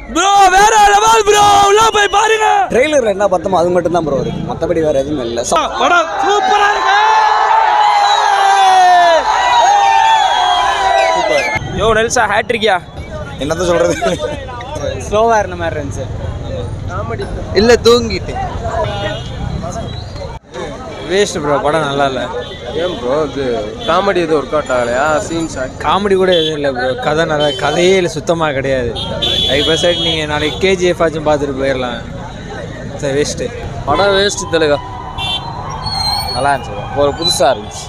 bro வேற level bro உள்ள போய் பாருங்க ட்ரெய்லரில் என்ன பார்த்தோமோ அது மட்டும் தான் ப்ரோ இருக்கு மற்றபடி வேறு எதுவும் இல்லை படம் சூப்பரா இருக்கு யோ நெல்சா ஹேட்ரிக்கியா என்னத்த சொல்கிறது ஸ்லோவாக இருந்த மாதிரி இருந்துச்சு இல்லை தூங்கிட்டு வேஸ்ட் ப்ரோ படம் நல்லா இல்லை ஏன் ப்ரோ இது காமெடி எதுவும் ஒர்க் அவுட் ஆகலையா சீன்ஸ் காமெடி கூட எதுவும் இல்லை ப்ரோ கதை நல்லா கதையே இல்லை சுத்தமாக கிடையாது அதுக்கு பர்சன்ட் நீங்கள் நாளைக்கு கேஜிஎஃப் ஆச்சும் பார்த்துட்டு போயிடலாம் சரி வேஸ்ட்டு படம் வேஸ்ட் தெலுங்கா நல்லா இருந்துச்சு ஒரு புதுசா இருந்துச்சு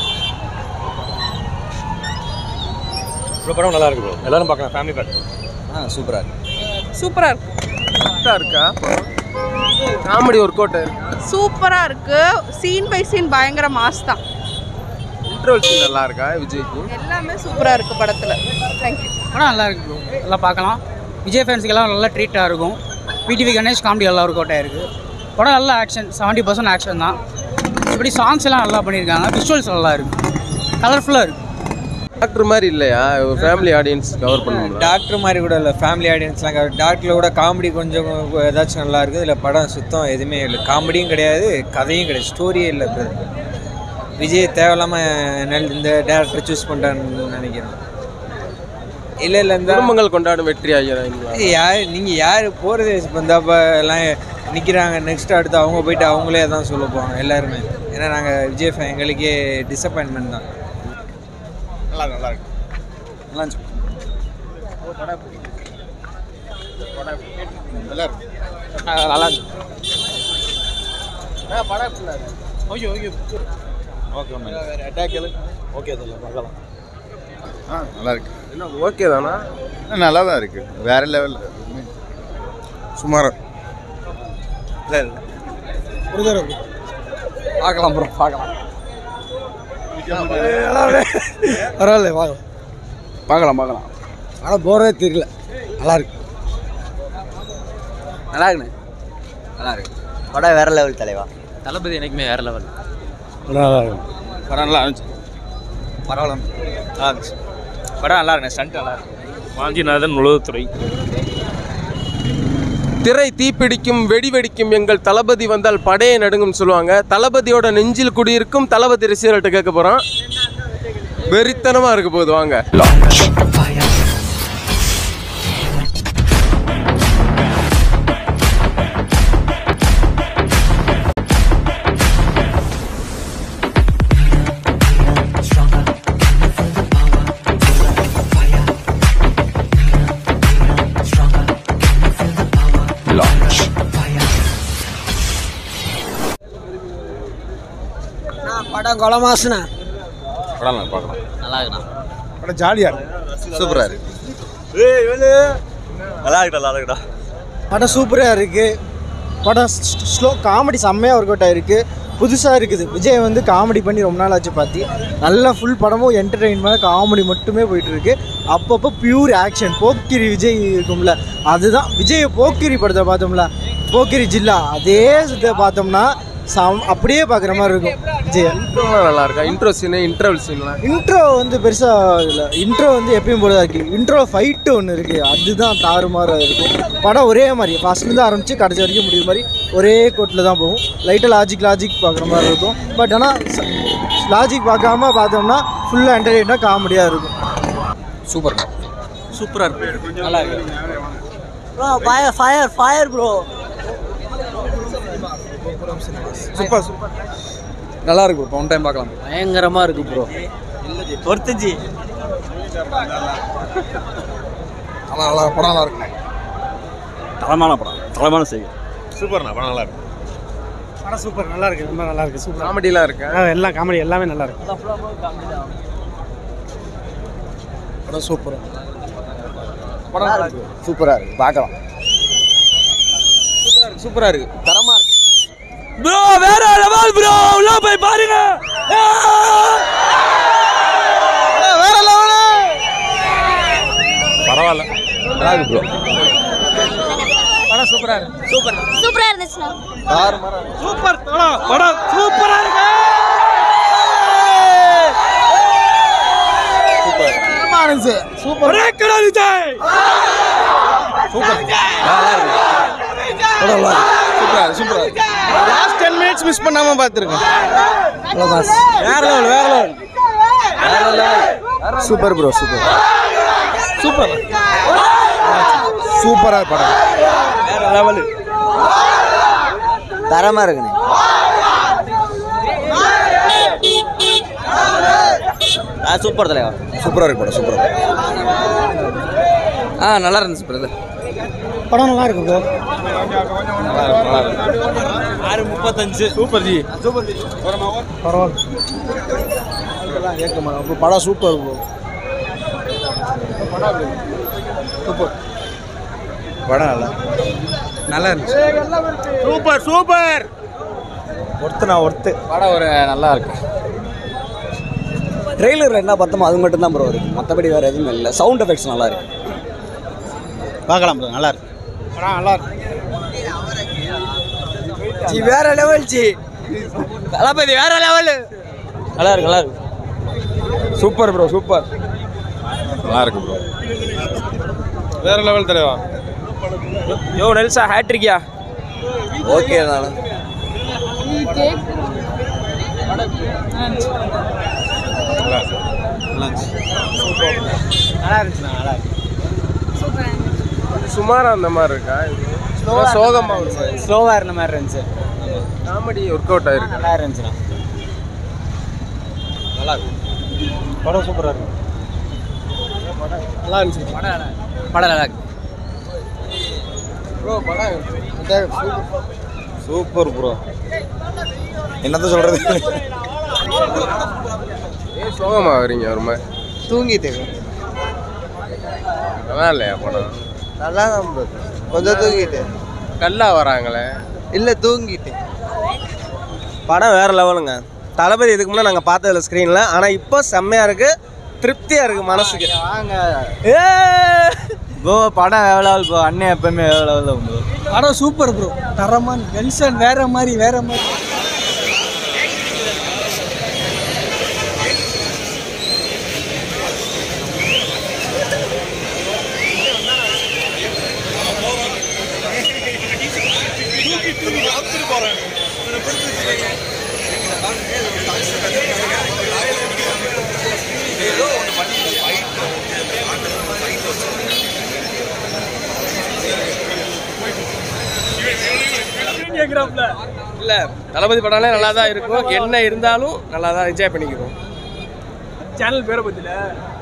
ப்ரோ படம் நல்லா இருக்கு ப்ரோ எல்லாரும் பார்க்கலாம் ஃபேமிலி பேக் ஆ சூப்பராக இருக்கு சூப்பரா இருக்கு கரெக்டாக இருக்கா காமெடி ஒர்க் அவுட் ஆயிருக்கு சூப்பரா இருக்கு சீன் பை சீன் பயங்கர மாஸ் தான் இன்ட்ரோல் சீன் நல்லா இருக்கா விஜய்க்கு எல்லாமே சூப்பரா இருக்கு படத்துல தேங்க்யூ படம் நல்லா இருக்கு ப்ரோ எல்லாம் பார்க்கலாம் விஜய் ஃபேன்ஸுக்கெல்லாம் நல்லா ட்ரீட்டாக இருக்கும் பிடிவி கணேஷ் காமெடி நல்லா ஒர்க் அவுட் ஆயிருக்கு படம் நல்ல ஆக்ஷன் செவன்ட்டி பர்சன்ட் ஆக்ஷன் தான் இப்படி சாங்ஸ் எல்லாம் நல்லா பண்ணியிருக்காங்க விஷுவல்ஸ் நல்லா இருக்கு கலர்ஃபுல்லாக இருக்கு டாக்டர் மாதிரி இல்லையா ஒரு ஃபேமிலி ஆடியன்ஸ் கவர் பண்ணுவோம் டாக்டர் மாதிரி கூட இல்லை ஃபேமிலி ஆடியன்ஸ்லாம் டாக்டரில் கூட காமெடி கொஞ்சம் ஏதாச்சும் நல்லா இருக்குது இதில் படம் சுத்தம் எதுவுமே இல்லை காமெடியும் கிடையாது கதையும் கிடையாது ஸ்டோரியே இல்லை இப்போ விஜய் தேவையில்லாமல் நெல் இந்த டேரக்டர் சூஸ் பண்ணுறான்னு நினைக்கிறேன் இல்லை இல்லை இந்த குடும்பங்கள் கொண்டாடும் வெற்றி ஆகிறாங்களா யார் நீங்கள் யார் போகிறது இப்போ இந்த இப்போ எல்லாம் நிற்கிறாங்க நெக்ஸ்ட் அடுத்து அவங்க போயிட்டு அவங்களே தான் சொல்ல போவாங்க எல்லாருமே ஏன்னா நாங்கள் விஜய் fan எங்களுக்கே டிசப்பாயின்மெண்ட் தான் நல்லா இருக்கு நல்லா இருக்கு நல்லா இருந்துச்சு நல்லா இருக்கு நல்லா இருந்துச்சு ஓகே அதில் பார்க்கலாம் ஆ நல்லா இருக்கு என்ன ஓகே தானா நல்லா தான் இருக்கு வேற லெவல் சுமார் பார்க்கலாம் ப்ரோ பார்க்கலாம் பரவாயில்ல பார்க்கலாம் பார்க்கலாம் பார்க்கலாம் ஆனால் போகிறதே தெரியல நல்லா இருக்கு நல்லா இருக்குண்ணே நல்லா இருக்கு படம் வேற லெவல் தலைவா தளபதி எனக்குமே வேற லெவல் நல்லா இருக்கு படம் நல்லா இருந்துச்சு பரவாயில்ல நல்லா இருந்துச்சு படம் நல்லா இருக்கு ஸ்டண்ட் நல்லா இருக்கு வாஞ்சிநாதன் உளவுத்துறை திரை தீப்பிடிக்கும் வெடி வெடிக்கும் எங்கள் தளபதி வந்தால் படையை நடுங்கும்னு சொல்லுவாங்க தளபதியோட நெஞ்சில் குடியிருக்கும் தளபதி ரசிகர்கள்ட்ட கேட்க போகிறோம் வெறித்தனமாக இருக்க போகுது வாங்க படம் கொலமாசுண்ணா படம் நல்லா பார்க்கலாம் நல்லா இருக்குண்ணா படம் ஜாலியாக இருக்கு சூப்பராக இருக்கு நல்லா இருக்குடா நல்லா இருக்குடா படம் சூப்பராக இருக்குது படம் ஸ்லோ காமெடி செம்மையாக ஒர்க் அவுட் ஆயிருக்கு புதுசாக இருக்குது விஜய் வந்து காமெடி பண்ணி ரொம்ப நாள் ஆச்சு பார்த்தி நல்லா ஃபுல் படமும் என்டர்டெயின்மெண்ட் காமெடி மட்டுமே போயிட்டுருக்கு அப்பப்போ பியூர் ஆக்ஷன் போக்கிரி விஜய் இருக்கும்ல அதுதான் விஜய் போக்கிரி படத்தை பார்த்தோம்ல போக்கிரி ஜில்லா அதே இதை பார்த்தோம்னா சம் அப்படியே பார்க்குற மாதிரி இருக்கும் விஜய் இன்ட்ரோலாம் நல்லா இருக்கா இன்ட்ரோ சீனு இன்டர்வல் சீன்லாம் இன்ட்ரோ வந்து பெருசாக இல்லை இன்ட்ரோ வந்து எப்பயும் போல தான் இருக்குது இன்ட்ரோ ஃபைட்டு ஒன்று இருக்குது அதுதான் தாறுமாறாக இருக்கும் படம் ஒரே மாதிரி ஃபஸ்ட்லேருந்து ஆரம்பித்து கடைசி வரைக்கும் முடியுற மாதிரி ஒரே கோட்டில் தான் போகும் லைட்டாக லாஜிக் லாஜிக் பார்க்குற மாதிரி இருக்கும் பட் ஆனால் லாஜிக் பார்க்காம பார்த்தோம்னா ஃபுல்லாக என்டர்டெயினாக காமெடியாக இருக்கும் சூப்பர் சூப்பரா இருக்கு நல்லா இருக்கு bro fire fire fire bro super super நல்லா இருக்கு ப்ரோ ஒன் டைம் பார்க்கலாம் பயங்கரமா இருக்கு ப்ரோ ஒருத்தஞ்சி நல்லா நல்லா படம் நல்லா இருக்கு தரமான படம் தரமான செய்தி சூப்பர்ண்ணா படம் நல்லா இருக்கு படம் சூப்பர் நல்லா இருக்குது ரொம்ப நல்லா இருக்குது சூப்பர் காமெடிலாம் இருக்கா எல்லாம் காமெடி எல்லாமே நல்லா இருக்கு படம் சூப்பர் படம் நல்லா இருக்கு சூப்பராக இருக்கு பார்க்கலாம் சூப்பராக இருக்குது தரமாக இருக்கு ப்ரோ வேற லெவல் ப்ரோ உள்ள போய் பாருங்க வேற லெவலு பரவாயில்ல நல்லா இருக்கு ப்ரோ படம் சூப்பராக இருக்கு சூப்பர் சூப்பரா இருந்துச்சுண்ணா தாறுமாறா சூப்பர் படம் படம் சூப்பரா இருக்கு சூப்பர் ஒரே கடை விஜய் சூப்பர் நல்லா சூப்பரா சூப்பரா லாஸ்ட் டென் மினிட்ஸ் மிஸ் பண்ணாம பார்த்துருக்கேன் வேற லெவல் வேற level super bro super super சூப்பரா படம் வேற லெவல் தரமா இருக்குண்ணே சூப்பர் தலைவா சூப்பரா இருக்கு படம் சூப்பரா ஆ நல்லா இருந்துச்சு பிரதர் படம் நல்லா இருக்கு ப்ரோ ஆறு முப்பத்தஞ்சு சூப்பர் ஜி சூப்பர் ஜி பரவாயில்ல படம் சூப்பர் ப்ரோ படம் நல்லா நல்லா இருந்துச்சு சூப்பர் சூப்பர் ஒருத்தனா ஒருத்து படம் ஒரு நல்லா இருக்கு ட்ரெய்லரில் என்ன பார்த்தோமோ அது மட்டும் தான் ப்ரோ இருக்கு மற்றபடி வேறு எதுவும் இல்லை சவுண்ட் எஃபெக்ட்ஸ் நல்லா இருக்கு பார்க்கலாம் ப்ரோ நல்லா இருக்கு படம் நல்லா இருக்கு ஜி வேற லெவல் ஜி தளபதி வேற லெவல் நல்லா இருக்கு நல்லா இருக்கு சூப்பர் ப்ரோ சூப்பர் நல்லா இருக்கு ப்ரோ வேற லெவல் தலைவா யோ நெல்சா ஹேட்ரிக்கியா ஓகே தானே சுமாரா அந்த மாதிரி இருக்கா சோகமா ஒரு மாதிரி ஸ்லோவாக இருந்த மாதிரி இருந்துச்சு காமெடி ஒர்க் அவுட் ஆயிருக்கு நல்லா இருந்துச்சுண்ணா படம் சூப்பரா இருக்கு நல்லா இருந்துச்சு படம் நல்லா இருக்கு ப்ரோ படம் சூப்பர் ப்ரோ என்னத்த சொல்றது ஏன் சோகமா வரீங்க ஒரு மாதிரி தூங்கிட்டு நல்லா இல்லையா படம் நல்லா தான் ப்ரோ கொஞ்சம் தூங்கிட்டு கல்லா வராங்களே இல்லை தூங்கிட்டு படம் வேறு லெவலுங்க தளபதி இதுக்கு முன்னே நாங்கள் பார்த்ததில்ல ஸ்க்ரீனில் ஆனால் இப்போ செம்மையாக இருக்குது திருப்தியாக இருக்குது மனசுக்கு வாங்க ப்ரோ படம் வேற லெவல் ப்ரோ அண்ணன் எப்பவுமே வேற லெவலில் ப்ரோ படம் சூப்பர் ப்ரோ தரமான நெல்சன் வேற மாதிரி வேற மாதிரி இல்லை தளபதி படம்லாம் நல்லா தான் இருக்கும் என்ன இருந்தாலும் நல்லா தான் என்ஜாய் பண்ணிக்கிறோம் சேனல் பேரை பத்தில